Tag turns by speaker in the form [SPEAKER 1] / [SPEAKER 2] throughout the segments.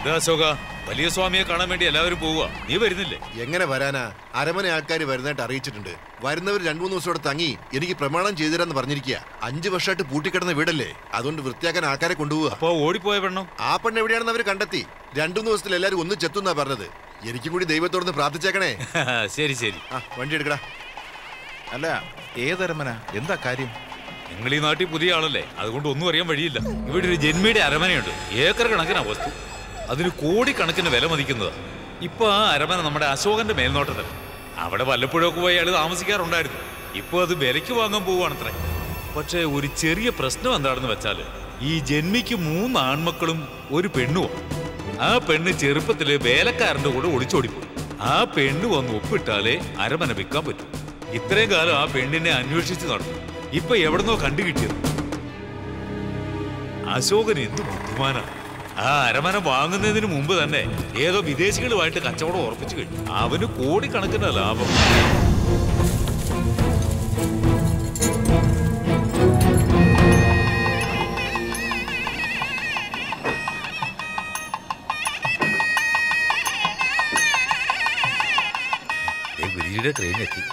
[SPEAKER 1] എന്താ അശോക വലിയ സ്വാമിയെ കാണാൻ വേണ്ടി എല്ലാവരും പോവുക നീ വരുന്നില്ലേ
[SPEAKER 2] എങ്ങനെ വരാനാ അരമന ആൾക്കാർ വരുന്നതായിട്ട് അറിയിച്ചിട്ടുണ്ട് വരുന്നവർ രണ്ടു മൂന്ന് ദിവസം ഇവിടെ തങ്ങി എനിക്ക് പ്രമാണം ചെയ്തു തരാന്ന് പറഞ്ഞിരിക്കുക അഞ്ചു വർഷമായിട്ട് പൂട്ടിക്കിടന്ന വീടല്ലേ അതുകൊണ്ട് വൃത്തിയാക്കാൻ ആൾക്കാരെ കൊണ്ടുപോവുക
[SPEAKER 1] അപ്പൊ ഓടിപ്പോയ പെണ്ണോ
[SPEAKER 2] ആ പെണ്ണ് എവിടെയാണെന്ന് അവർ കണ്ടെത്തി രണ്ടു മൂന്ന് ദിവസത്തിൽ എല്ലാവരും ഒന്ന് ചെത്തുന്നാ പറഞ്ഞത് എനിക്കും കൂടി ദൈവത്തോടൊന്ന് പ്രാർത്ഥിച്ചേക്കണേ
[SPEAKER 1] ശരി ശരി
[SPEAKER 2] ആ വണ്ടി എടുക്കടാ
[SPEAKER 3] അല്ല ഏതരമന എന്താ കാര്യം
[SPEAKER 1] നിങ്ങൾ ഈ നാട്ടിൽ പുതിയ ആളല്ലേ അതുകൊണ്ട് ഒന്നും അറിയാൻ വഴിയില്ല ഇവിടെ ഒരു ജന്മിയുടെ അരമനയുണ്ട് ഏക്കർ കണക്കിനാ വസ്തു അതിന് കോടിക്കണക്കിന് വില മതിക്കുന്നതാ ഇപ്പൊ ആ അരമന നമ്മുടെ അശോകന്റെ മേൽനോട്ടത്തിൽ അവിടെ വല്ലപ്പോഴൊക്കെ പോയി അയാൾ താമസിക്കാറുണ്ടായിരുന്നു ഇപ്പൊ അത് വിലയ്ക്ക് വാങ്ങാൻ പോവുകയാണത്രേ പക്ഷേ ഒരു ചെറിയ പ്രശ്നം എന്താണെന്ന് വെച്ചാല് ഈ ജന്മിക്ക് മൂന്ന് ആൺമക്കളും ഒരു പെണ്ണുമോ ആ പെണ്ണ് ചെറുപ്പത്തില് വേലക്കാരന്റെ കൂടെ ഒളിച്ചോടിപ്പോയി ആ പെണ്ണ് വന്ന് ഒപ്പിട്ടാലേ അരമന വിൽക്കാൻ പറ്റും ഇത്രയും കാലം ആ പെണ്ണിനെ അന്വേഷിച്ച് നടന്നു ഇപ്പൊ എവിടുന്നോ കണ്ടുകിട്ടിയത് അശോകൻ എന്ത് ബുദ്ധിമാനാ ആ അരമന വാങ്ങുന്നതിന് മുമ്പ് തന്നെ ഏതോ വിദേശികളുമായിട്ട് കച്ചവടം ഉറപ്പിച്ചു കഴിഞ്ഞു അവന് കോടിക്കണക്കിന് ലാഭം ദേ ഗുരുജിയുടെ ട്രെയിൻ എത്തി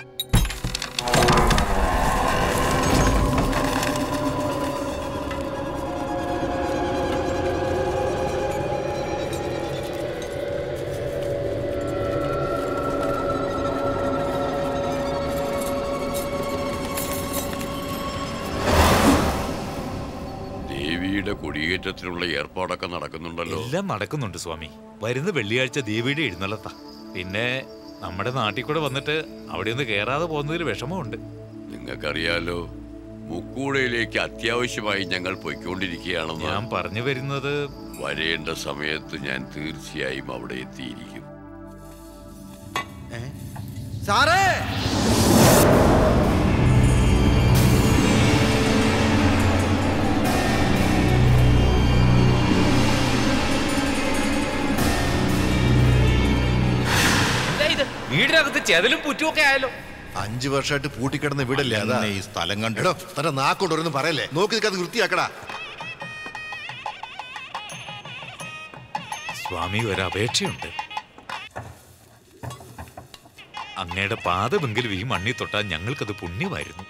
[SPEAKER 4] ദേവിയുടെ കൊടിയേറ്റത്തിനുള്ള ഏർപ്പാടൊക്കെ നടക്കുന്നുണ്ടല്ലോ
[SPEAKER 1] എല്ലാം നടക്കുന്നുണ്ട് സ്വാമി വരുന്ന വെള്ളിയാഴ്ച ദേവിയുടെ എഴുന്നള്ളത്താ പിന്നെ നമ്മുടെ നാട്ടിൽ കൂടെ വന്നിട്ട് അവിടെ ഒന്ന് കയറാതെ പോകുന്നതിൽ വിഷമമുണ്ട്
[SPEAKER 4] നിങ്ങൾക്കറിയാലോ മുക്കൂടയിലേക്ക് അത്യാവശ്യമായി ഞങ്ങൾ പൊയ്ക്കൊണ്ടിരിക്കുകയാണെന്ന്
[SPEAKER 1] ഞാൻ പറഞ്ഞു വരുന്നത്
[SPEAKER 4] വരേണ്ട സമയത്ത് ഞാൻ തീർച്ചയായും അവിടെ എത്തിയിരിക്കും
[SPEAKER 5] സാറേ
[SPEAKER 1] എന്താ ഇത് വീടിനകത്ത് ചെതലും പുറ്റുമൊക്കെ ആയാലോ
[SPEAKER 2] അഞ്ചു വർഷമായിട്ട് പൂട്ടിക്കിടന്ന വീടല്ലേ അതാ
[SPEAKER 3] എന്നെ ഈ സ്ഥലം കണ്ടു
[SPEAKER 2] എടോ തന്റെ നാക്കൊണ്ടൊന്നും പറയല്ലേ നോക്കി നിൽക്കാതെ വൃത്തിയാക്കടാ
[SPEAKER 1] സ്വാമി ഒരു അപേക്ഷയുണ്ട് അങ്ങയുടെ പാദമെങ്കിലും ഈ മണ്ണി തൊട്ടാൽ ഞങ്ങൾക്കത് പുണ്യമായിരുന്നു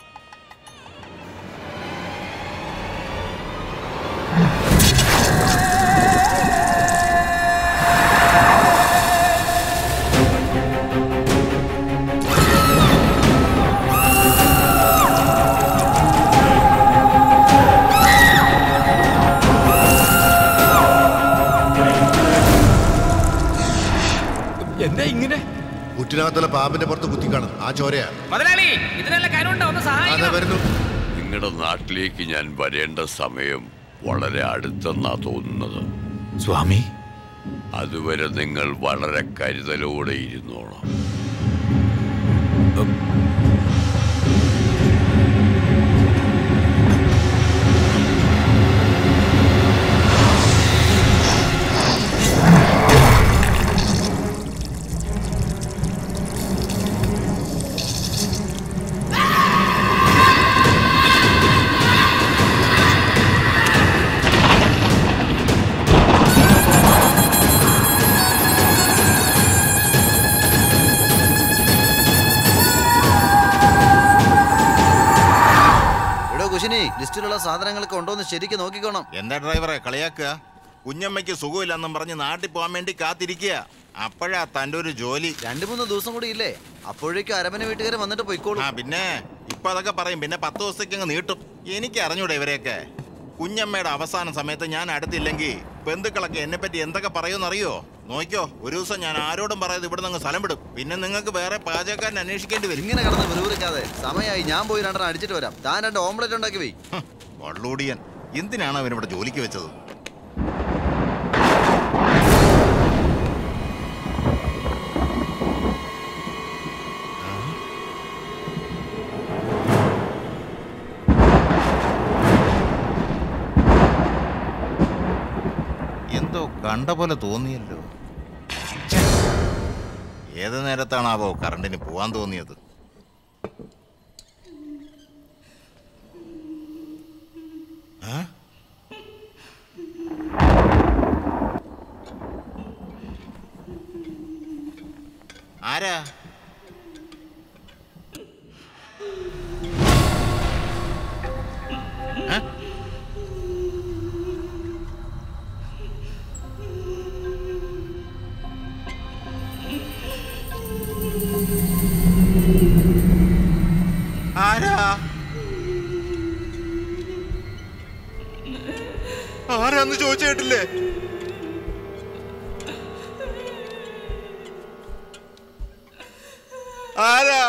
[SPEAKER 1] എന്താ ഇങ്ങനെ
[SPEAKER 2] പുറ്റിനകത്തുള്ള പാമ്പിന്റെ പുറത്ത് കുത്തി കാണും ആ ചോരയാ
[SPEAKER 6] മുതലാളി ഇതിനെല്ലാം കാര്യമുണ്ടോ ഒന്ന്
[SPEAKER 2] അതാ
[SPEAKER 6] സഹായിക്കണം
[SPEAKER 2] വരുന്നു
[SPEAKER 4] നിങ്ങളുടെ നാട്ടിലേക്ക് ഞാൻ വരേണ്ട സമയം വളരെ അടുത്തെന്നാ തോന്നുന്നത്
[SPEAKER 1] സ്വാമി
[SPEAKER 4] അതുവരെ നിങ്ങൾ വളരെ കരുതലോടെ ഇരുന്നോണം
[SPEAKER 5] എടോ കുശിനി ലിസ്റ്റിലുള്ള സാധനങ്ങളൊക്കെ ഉണ്ടോന്ന് ശരിക്കും നോക്കിക്കോണം
[SPEAKER 3] എന്താ ഡ്രൈവറെ കളിയാക്കുക കുഞ്ഞമ്മയ്ക്ക് സുഖമില്ലെന്നും പറഞ്ഞ് നാട്ടിൽ പോകാൻ വേണ്ടി കാത്തിരിക്കുക അപ്പോഴാ തൻ്റെ ഒരു ജോലി
[SPEAKER 5] രണ്ടു മൂന്ന് ദിവസം കൂടി ഇല്ലേ അപ്പോഴേക്കും അരമന വീട്ടുകാരെ വന്നിട്ട് പോയിക്കോളൂ
[SPEAKER 3] ആ പിന്നെ ഇപ്പൊ അതൊക്കെ പറയും പിന്നെ പത്ത് ദിവസത്തേക്ക് അങ്ങ് നീട്ടും എനിക്ക് അറിഞ്ഞൂടെ ഇവരെയൊക്കെ കുഞ്ഞമ്മയുടെ അവസാന സമയത്ത് ഞാൻ അടുത്തില്ലെങ്കിൽ ബന്ധുക്കളൊക്കെ എന്നെ പറ്റി എന്തൊക്കെ പറയുമെന്നറിയോ നോക്കിയോ ഒരു ദിവസം ഞാൻ ആരോടും പറയാതെ ഇവിടെ നിന്ന് സ്ഥലം വിടും പിന്നെ നിങ്ങൾക്ക് വേറെ പാചകക്കാരൻ അന്വേഷിക്കേണ്ടി വരും
[SPEAKER 5] ഇങ്ങനെ കിടന്ന് വെറുതെ സമയമായി ഞാൻ പോയി രണ്ടെണ്ണം അടിച്ചിട്ട് വരാം താൻ രണ്ട് ഓംലെറ്റ് ഉണ്ടാക്കി പോയി
[SPEAKER 3] ഹ്, വള്ളൂടിയൻ എന്തിനാണ് അവൻ ഇവിടെ ജോലിക്ക് വെച്ചത് എന്തോ കണ്ട പോലെ തോന്നിയല്ലോ ഛെ, ഏത് നേരത്താണാവോ കറണ്ടിന് പോവാൻ തോന്നിയത് ആ? ആരാ ഏ? ആരാ
[SPEAKER 2] ആരാന്ന് ചോദിച്ചു കേട്ടില്ലേ
[SPEAKER 3] ആരാ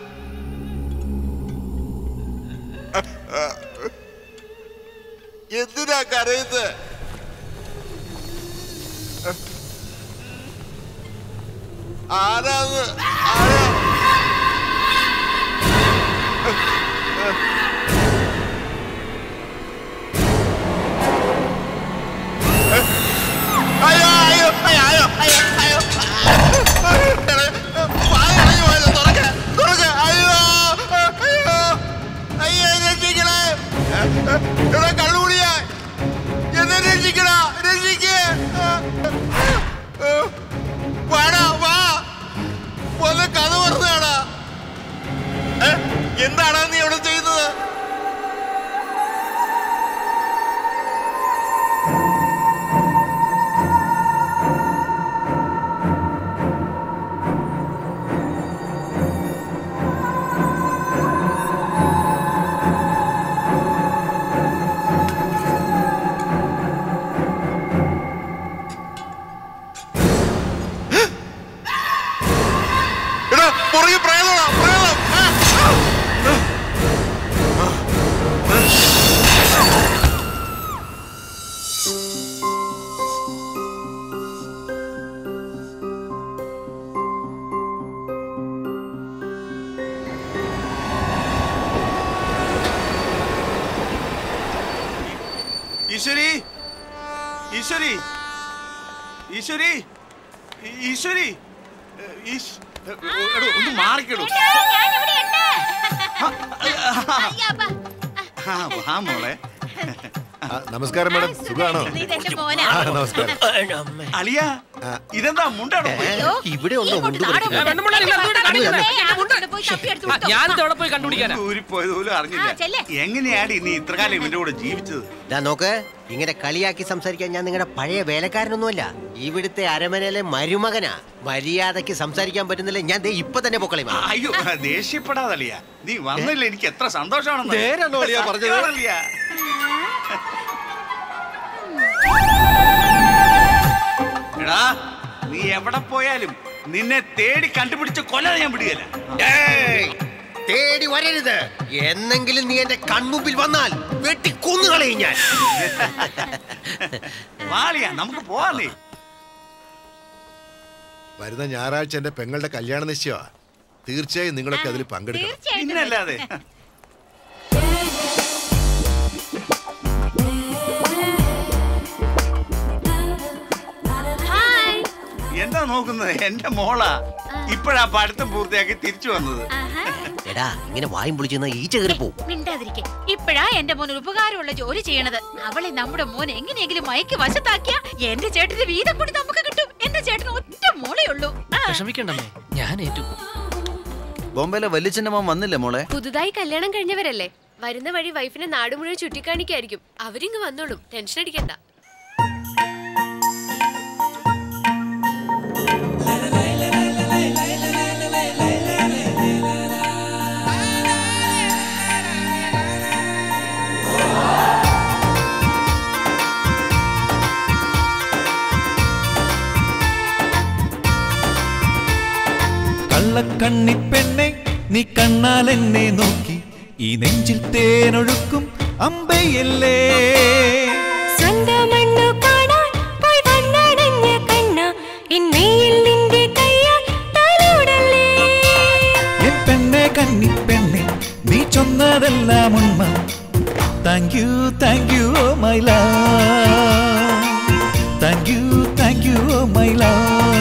[SPEAKER 3] എന്തിനാ കരയുന്നത് ആരാന്ന് ആരാ അയ്യോ അയ്യോ അയ്യോ അയ്യോ അയ്യോ വായടഞ്ഞു പോയത് തുറക്ക് തുറക്ക് അയ്യോ അയ്യോ അയ്യോ രക്ഷിക്കണേ എടാ കള്ളുകൂടിയ എന്നെ രക്ഷിക്കണ രക്ഷിക്കേ വാടാ വാ ഒന്ന് കഥ പറഞ്ഞാടാ എന്താണ് നീ അവിടെ ചെയ്യുന്നത് എടാ പുറകെ പ്രേതമാ പ്രേതം ആ! ഈശ്വരി ഈശ്വരി ഈശ്വരി ഈശ്വരി ഈശ്- എടോ, ഒന്ന് മാറിക്കെടോ ആ, വാ മോളെ
[SPEAKER 2] ആ, നമസ്കാരം മാഡം സുഖാണോ ആ നമസ്കാരം
[SPEAKER 3] അളിയ ഇതെന്താ മുണ്ടാണോ
[SPEAKER 5] ഇവിടെ ഉണ്ടോ മുണ്ട്
[SPEAKER 6] ഞാൻ അവിടെ പോയി കണ്ടുപിടിക്കാനാ
[SPEAKER 3] ഊരിപ്പോയത് പോലും
[SPEAKER 7] ആ,
[SPEAKER 3] അറിഞ്ഞില്ല
[SPEAKER 7] ചെല്ല്.
[SPEAKER 3] എങ്ങനെയാണ് നീ ഇത്രകാലം ഇവന്റെ കൂടെ ജീവിച്ചത്
[SPEAKER 8] ദാ നോക്ക് ഇങ്ങനെ കളിയാക്കി സംസാരിക്കാൻ ഞാൻ നിങ്ങളുടെ പഴയ വേലക്കാരനൊന്നുമല്ല ഇവിടുത്തെ അരമനയിലെ മരുമകനാ മര്യാദക്ക് സംസാരിക്കാൻ പറ്റുന്നില്ല ഞാൻ ദേ ഇപ്പൊ തന്നെ പൊക്കളി
[SPEAKER 3] ആ, അയ്യോ ദേഷ്യപ്പെടാതെ അളിയ നീ വന്നില്ല എനിക്ക് എത്ര സന്തോഷമാണെന്ന്
[SPEAKER 2] നേരാണോ അളിയാ പറഞ്ഞത്?
[SPEAKER 3] സത്യമാണ് അളിയാ. എടാ നീ എവിടെ പോയാലും നിന്നെ തേടി കണ്ടുപിടിച്ച് കൊല്ലാതെ ഞാൻ വിടുകയില്ല
[SPEAKER 8] തേടി വരരുത് എന്നെങ്കിലും നീ എന്റെ കൺമുമ്പിൽ വന്നാൽ വെട്ടി കൊന്നുകളയും ഞാൻ
[SPEAKER 3] വാളിയാ നമുക്ക് പോവാം നീ
[SPEAKER 2] വരുന്ന ഞായറാഴ്ച എന്റെ പെങ്ങളുടെ കല്യാണ നിശ്ചയമാ തീർച്ചയായും നിങ്ങളൊക്കെ അതിൽ പങ്കെടുക്കണം
[SPEAKER 3] പിന്നല്ലാതെ
[SPEAKER 7] ഹായ്
[SPEAKER 3] എന്താ നോക്കുന്നത് എന്റെ മോളാ ഇപ്പോഴാ പഠിത്തം പൂർത്തിയാക്കി തിരിച്ചു വന്നത്
[SPEAKER 7] ആഹാ.
[SPEAKER 8] എടാ ഇങ്ങനെ വായും പൊളിച്ചെന്ന ഈച്ച കയറി പോവും
[SPEAKER 7] മിണ്ടാതിരിക്കെ ഇപ്പഴാ എന്റെ മോൻ ഒരു ഉപകാരമുള്ള ജോലി ചെയ്യണത് അവളെ നമ്മുടെ മോൻ എങ്ങനെയെങ്കിലും മയക്ക് വശത്താക്കിയ എന്റെ ചേട്ടന്റെ വീതം കൂടി നമുക്ക് കിട്ടും എന്റെ ചേട്ടന് ഒറ്റ മോളേ ഉള്ളൂ ആ.
[SPEAKER 6] വിഷമിക്കണ്ടമ്മേ ഞാൻ ഏറ്റു
[SPEAKER 5] ബോംബെയിലെ വല്യച്ഛന്റെ മോൻ വന്നില്ലേ മോളെ
[SPEAKER 9] പുതുതായി കല്യാണം കഴിഞ്ഞവരല്ലേ വരുന്ന വഴി വൈഫിനെ നാട് മുഴുവൻ ചുറ്റിക്കാണിക്കായിരിക്കും അവരിങ്ങ് വന്നോളും ടെൻഷൻ അടിക്കണ്ട
[SPEAKER 10] കള്ളക്കണ്ണി പെണ്ണെ നീ കണ്ണാൽ എന്നെ നോക്കി ഈ നെഞ്ചിൽ തേനൊഴുക്കും അമ്പയല്ലേ
[SPEAKER 9] സ്വന്തമണ്ണു കാണാൻ പോയി വന്നടഞ്ഞ കണ്ണ ഇന്നയിൽ നിന്റെ കയ്യാൽ തലോടല്ലേ
[SPEAKER 10] എൻ പെണ്ണെ കണ്ണി പെണ്ണെ നീ ചൊന്നതെല്ലാം ഉണ്മ thank you thank you oh my love thank you thank you oh my love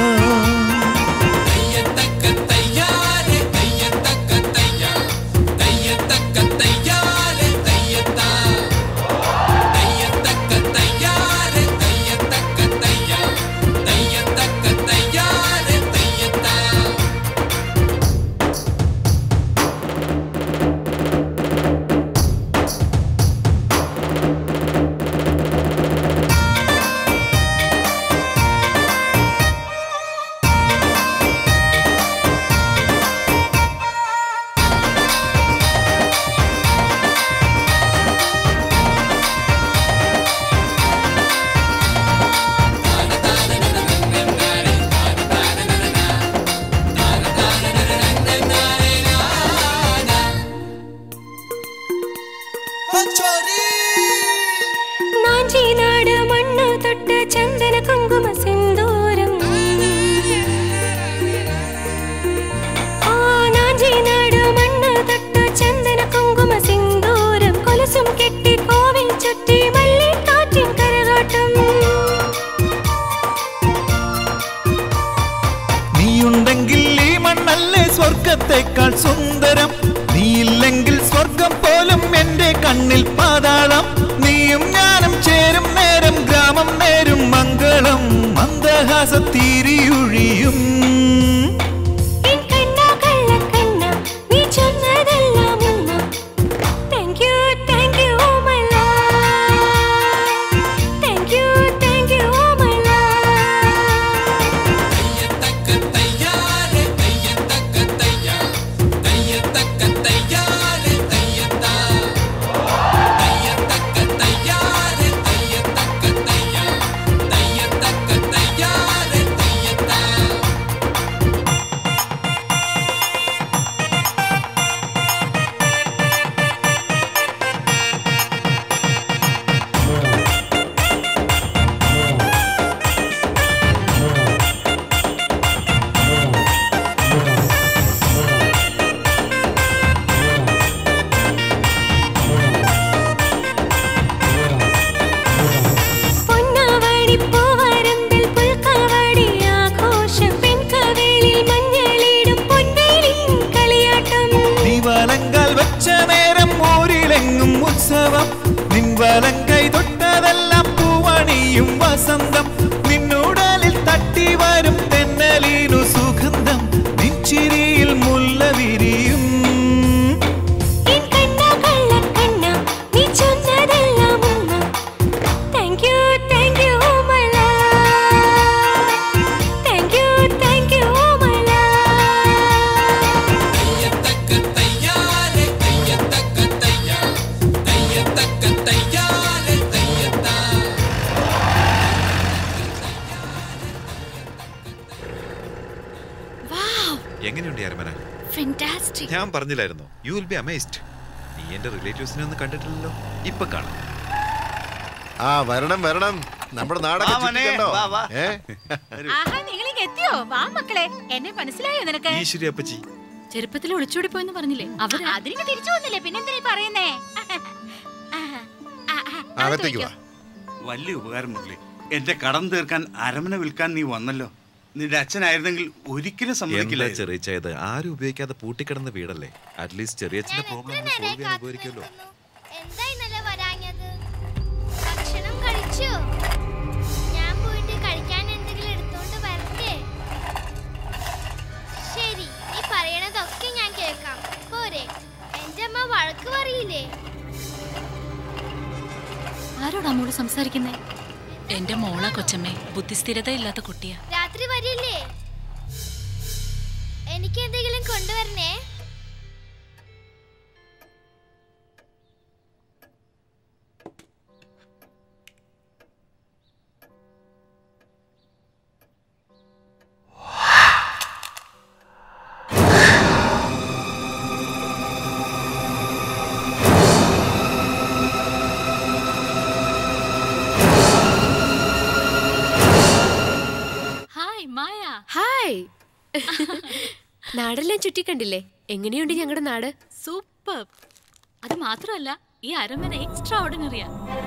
[SPEAKER 10] വസന്തം നിന്നുടലിൽ തട്ടി വരും തെന്നലീനു സുഗന്ധം നിൻചിരിയിൽ മുല്ല വിരിയും
[SPEAKER 11] എൻ കണ്ണാ കള്ള കണ്ണാ നീ ചൊന്നതെല്ലാം ഉമ്മ thank you thank you my love thank you thank you my
[SPEAKER 12] എങ്ങനെയുണ്ട് അരമന
[SPEAKER 7] ഫെന്റാസ്റ്റിക്
[SPEAKER 12] ഞാൻ പറഞ്ഞില്ലായിരുന്നു യു വിൽ ബി അമേസ്ഡ് നീ എന്റെ റിലേറ്റീവ്സിനെ ഒന്നും കണ്ടിട്ടില്ലല്ലോ ഇപ്പൊ കാണാം
[SPEAKER 2] ആ വരണം വരണം നമ്മുടെ നാടൊക്കെ
[SPEAKER 12] വാ മോനെ,
[SPEAKER 2] ചുറ്റിക്കണ്ടോ
[SPEAKER 12] വാ, വാ.
[SPEAKER 2] ഏ
[SPEAKER 7] ആഹാ നിങ്ങളിങ്ങ് എത്തിയോ വാ മക്കളെ എന്നെ മനസ്സിലായോ നിനക്ക്
[SPEAKER 12] ഈശ്വരി അപ്പച്ചി
[SPEAKER 7] ചെറുപ്പത്തിൽ ഒളിച്ചോടി പോയെന്ന് പറഞ്ഞില്ലേ അവർ അതിന് തിരിച്ചു വന്നില്ലേ പിന്നെന്തിനാ ഈ പറയുന്നേ
[SPEAKER 2] അകത്തേക്ക് വാ
[SPEAKER 13] വലിയ ഉപകാരം മുരളി എന്റെ കടം തീർക്കാൻ അരമന വിൽക്കാൻ നീ വന്നല്ലോ നിന്റെ അച്ഛനായിരുന്നെങ്കിൽ ഒരിക്കലും
[SPEAKER 12] എന്താ
[SPEAKER 13] സമ്മതിക്കില്ല
[SPEAKER 12] ചെറിയ ഇത് ആരും ഉപയോഗിക്കാതെ പൂട്ടിക്കിടന്ന വീടല്ലേ അറ്റ്ലീസ്റ്റ് ചെറിയച്ഛന്റെ പ്രോബ്ലം സോൾവ് ചെയ്യാൻ ഉപകരിക്കുമല്ലോ
[SPEAKER 11] എന്താ ഇന്നലെ വരാഞ്ഞത് ഭക്ഷണം കഴിച്ചു ഞാൻ പോയിട്ട് കഴിക്കാൻ എന്തെങ്കിലും എടുത്തോണ്ട് വരട്ടെ ശരി നീ പറയണതൊക്കെ ഞാൻ കേൾക്കാം പോരെ എന്റെ അമ്മ വഴക്ക് പറയില്ലേ
[SPEAKER 7] ആരോടാ മോള് സംസാരിക്കുന്നേ എന്റെ മോളാ കൊച്ചമ്മേ ബുദ്ധിസ്ഥിരത ഇല്ലാത്ത കുട്ടിയാ
[SPEAKER 11] രാത്രി വരില്ലേ എനിക്ക് എന്തെങ്കിലും കൊണ്ടുവരണേ
[SPEAKER 7] ഹായ് മായ
[SPEAKER 9] ഹായ് നാടെല്ലാം ചുറ്റിക്കണ്ടില്ലേ എങ്ങനെയുണ്ട് ഞങ്ങളുടെ നാട്
[SPEAKER 7] സൂപ്പർ അത് മാത്രമല്ല ഈ അരമന എക്സ്ട്രാ ഓർഡിനറിയാ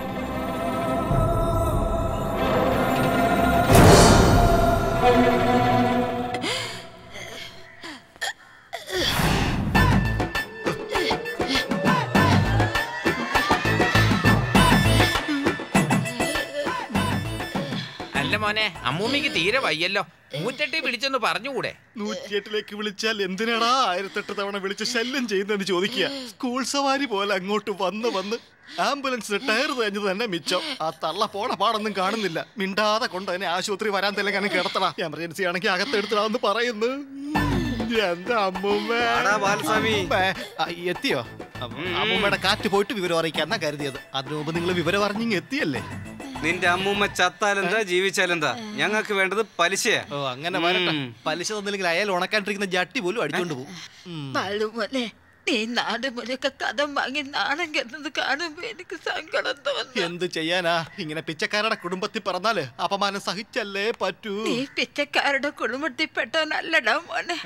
[SPEAKER 14] അല്ല മോനെ അമ്മൂമ്മക്ക് തീരെ വയ്യല്ലോ നൂറ്റെട്ടി വിളിച്ചൊന്ന് പറഞ്ഞുകൂടെ
[SPEAKER 15] നൂറ്റിയെട്ടിലേക്ക് വിളിച്ചാൽ എന്തിനാടാ ആയിരത്തെട്ട് തവണ വിളിച്ച് ശല്യം ചെയ്യുന്നതെന്ന് ചോദിക്കുക സ്കൂൾ സവാരി പോലെ അങ്ങോട്ട് വന്ന് വന്ന് ആംബുലൻസിന് ടയർ തേഞ്ഞത് തന്നെ മിച്ചം ആ തള്ള പോണ പാടൊന്നും കാണുന്നില്ല മിണ്ടാതെ കൊണ്ട് തന്നെ ആശുപത്രി വരാൻ തെലങ്കാനും കിടത്തണം എമർജൻസി ആണെങ്കിൽ അകത്തെടുത്തിടാന്ന് പറയുന്നു എന്താ അമ്മൂമ്മ അമ്മൂമ്മേ, ആ, എത്തിയോ അമ്മ- അമ്മൂമ്മയുടെ കാറ്റ് പോയിട്ട് വിവരം അറിയിക്കാന്നാ കരുതിയത് അതിനു മുമ്പ് നിങ്ങൾ വിവരം അറിഞ്ഞിങ് എത്തിയല്ലേ
[SPEAKER 16] നിന്റെ അമ്മൂമ്മ ചത്താലെന്താ ജീവിച്ചാലെന്താ ഞങ്ങൾക്ക് വേണ്ടത് പലിശയാ
[SPEAKER 15] ഓ അങ്ങനെ വരട്ടെ പലിശ തന്നില്ലെങ്കിൽ അയാൾ ഉണക്കാണ്ടിരിക്കുന്ന ജട്ടി പോലും അടിച്ചോണ്ട് പോകും
[SPEAKER 17] ബാലുമോനെ നീ നാട് മുഴുക്ക കഥം വാങ്ങി നാണം കെട്ടുന്നത് കാണുമ്പോ എനിക്ക് സങ്കടം തോന്നുന്നു
[SPEAKER 15] എന്ത് ചെയ്യാനാ ഇങ്ങനെ പിച്ചക്കാരുടെ കുടുംബത്തിൽ പറഞ്ഞാല് അപമാനം സഹിച്ചല്ലേ പറ്റൂ
[SPEAKER 17] നീ പിച്ചക്കാരുടെ കുടുംബത്തിൽപ്പെട്ടവനല്ലടാ മോനെ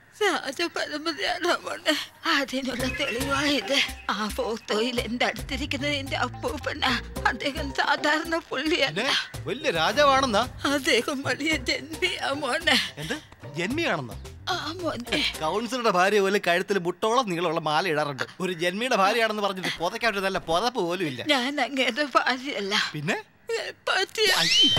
[SPEAKER 17] രാജപരമതിയാണോ മോനെ അതിനുള്ള തെളിവായത് ആ ഫോട്ടോയിൽ എന്റെ അടുത്തിരിക്കുന്നത് എന്റെ അപ്പൂപ്പനാ അദ്ദേഹം സാധാരണ പുള്ളിയല്ല
[SPEAKER 15] വലിയ രാജാവാണെന്നാ
[SPEAKER 17] അദ്ദേഹം വലിയ ജന്മിയാ മോനെ
[SPEAKER 15] എന്ത് ജന്മിയാണെന്നോ
[SPEAKER 17] ആ മോനെ
[SPEAKER 15] കൗൺസിലറുടെ ഭാര്യ പോലെ കഴുത്തിൽ മുട്ടോളം നീളമുള്ള മാല ഇടാറുണ്ട് ഒരു ജന്മിയുടെ ഭാര്യയാണെന്ന് പറഞ്ഞിട്ട് പുതയ്ക്കാട്ട് നല്ല പുതപ്പ് പോലും ഇല്ല
[SPEAKER 17] ഞാൻ അങ്ങേരുടെ ഭാര്യയല്ല
[SPEAKER 15] പിന്നെ
[SPEAKER 17] പറ്റിയ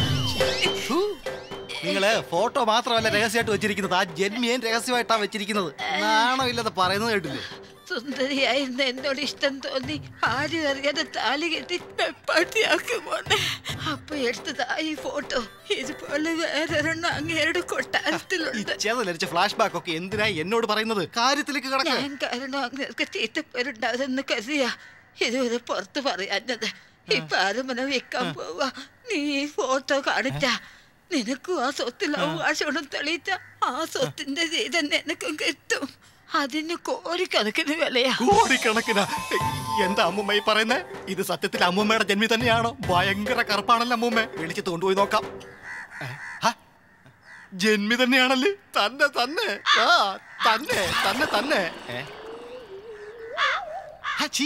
[SPEAKER 15] ഹൂ, നിങ്ങള് ഫോട്ടോ മാത്രമല്ല രഹസ്യമായിട്ട് വെച്ചിരിക്കുന്നത് ആ ജന്മിയേൻ രഹസ്യമായിട്ടാ വെച്ചിരിക്കുന്നത് നാണോ ഇല്ലാതെ പറയുന്നത് കേട്ടില്ലേ
[SPEAKER 17] സുന്ദരിയായിരുന്ന എന്നോട് ഇഷ്ടം തോന്നി ആരും അറിയാതെ താലി കെട്ടി പെപ്പാട്ടിയാക്കി മോനെ അപ്പൊ എടുത്തതാ ഈ ഫോട്ടോ ഇതുപോലെ വേറൊരെണ്ണം അങ്ങേരുടെ കൊട്ടാരത്തിലുണ്ട്
[SPEAKER 15] ചേതലരിച്ച ഫ്ലാഷ് ബാക്ക് ഒക്കെ എന്തിനാ എന്നോട് പറയുന്നത് കാര്യത്തിലേക്ക് കിടക്കുക
[SPEAKER 17] ഞാൻ കാരണം അങ്ങേർക്ക് ചീത്തപ്പേരുണ്ടാകുന്ന കരുതിയാ ഇതുവരെ പുറത്ത് പറയാഞ്ഞത് ഇപ്പൊ അരമന വെക്കാൻ പോവാ നീ ഈ ഫോട്ടോ കാണിച്ച നിനക്കും ആ സ്വത്തിൽ അവകാശം തെളിയിച്ച ആ സ്വത്തിന്റെ ചെയ്ത നിനക്കും കിട്ടും അതിന് കോടിക്കണക്കിന് വിലയാ
[SPEAKER 15] കോടിക്കണക്കിന് എന്താ അമ്മൂമ്മ ഈ പറയുന്നേ ഇത് സത്യത്തിൽ അമ്മൂമ്മയുടെ ജന്മി തന്നെയാണോ ഭയങ്കര കറുപ്പാണല്ലോ അമ്മൂമ്മ വിളിച്ച് കൊണ്ടുപോയി നോക്കാം ഏ, ഹ? ജന്മി തന്നെയാണല്ലേ തന്നെ തന്നെ ആ തന്നെ തന്നെ തന്നെ ഏ? ഹ, ഛീ.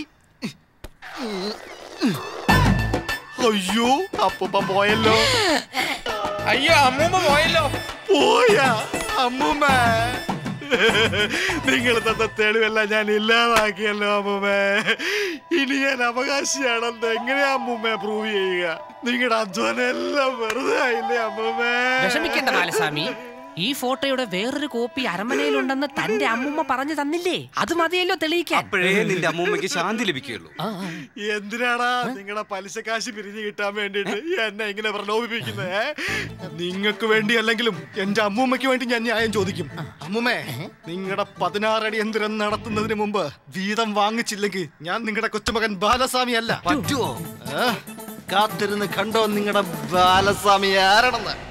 [SPEAKER 15] അയ്യോ അപ്പൂപ്പ പോയല്ലോ
[SPEAKER 14] അയ്യോ അമ്മൂമ്മ പോയല്ലോ
[SPEAKER 15] പോയാ അമ്മൂമ്മ നിങ്ങൾ തന്ന തെളിവെല്ലാം ഞാൻ ഇല്ലാതാക്കിയല്ലോ അമ്മൂമ്മേ ഇനി ഞാൻ അവകാശിയാണെന്ന് എങ്ങനെയാ അമ്മൂമ്മ പ്രൂവ് ചെയ്യുക നിങ്ങളുടെ അധ്വാനം എല്ലാം വെറുതെ ആയില്ലേ അമ്മൂമ്മേ
[SPEAKER 6] വിഷമിക്കേണ്ട ബാലസ്വാമി ഈ ഫോട്ടോയുടെ വേറൊരു കോപ്പി അരമനയിലുണ്ടെന്ന് തന്റെ അമ്മുമ്മ പറഞ്ഞു തന്നില്ലേ അത് മതിയല്ലോ തെളിയിക്കാൻ
[SPEAKER 16] അപ്പോഴേ നിന്റെ അമ്മൂമ്മയ്ക്ക് ശാന്തി ലഭിക്കുകയുള്ളൂ
[SPEAKER 15] എന്തിനാടാ നിങ്ങളുടെ പലിശ കാശ് പിരിഞ്ഞു കിട്ടാൻ വേണ്ടിട്ട് എന്നെ ഇങ്ങനെ പ്രലോഭിപ്പിക്കുന്നേ നിങ്ങൾക്ക് വേണ്ടി അല്ലെങ്കിലും എന്റെ അമ്മൂമ്മയ്ക്ക് വേണ്ടി ഞാൻ ന്യായം ചോദിക്കും അമ്മൂമ്മേ നിങ്ങളുടെ പതിനാറടി യന്ത്രം നടത്തുന്നതിന് മുമ്പ് വീതം വാങ്ങിച്ചില്ലെങ്കിൽ ഞാൻ നിങ്ങളുടെ കൊച്ചുമകൻ ബാലസ്വാമി അല്ല
[SPEAKER 8] പറ്റുമോ
[SPEAKER 15] കാത്തിരുന്ന് കണ്ടോ നിങ്ങളുടെ ബാലസ്വാമി ആരാണെന്ന്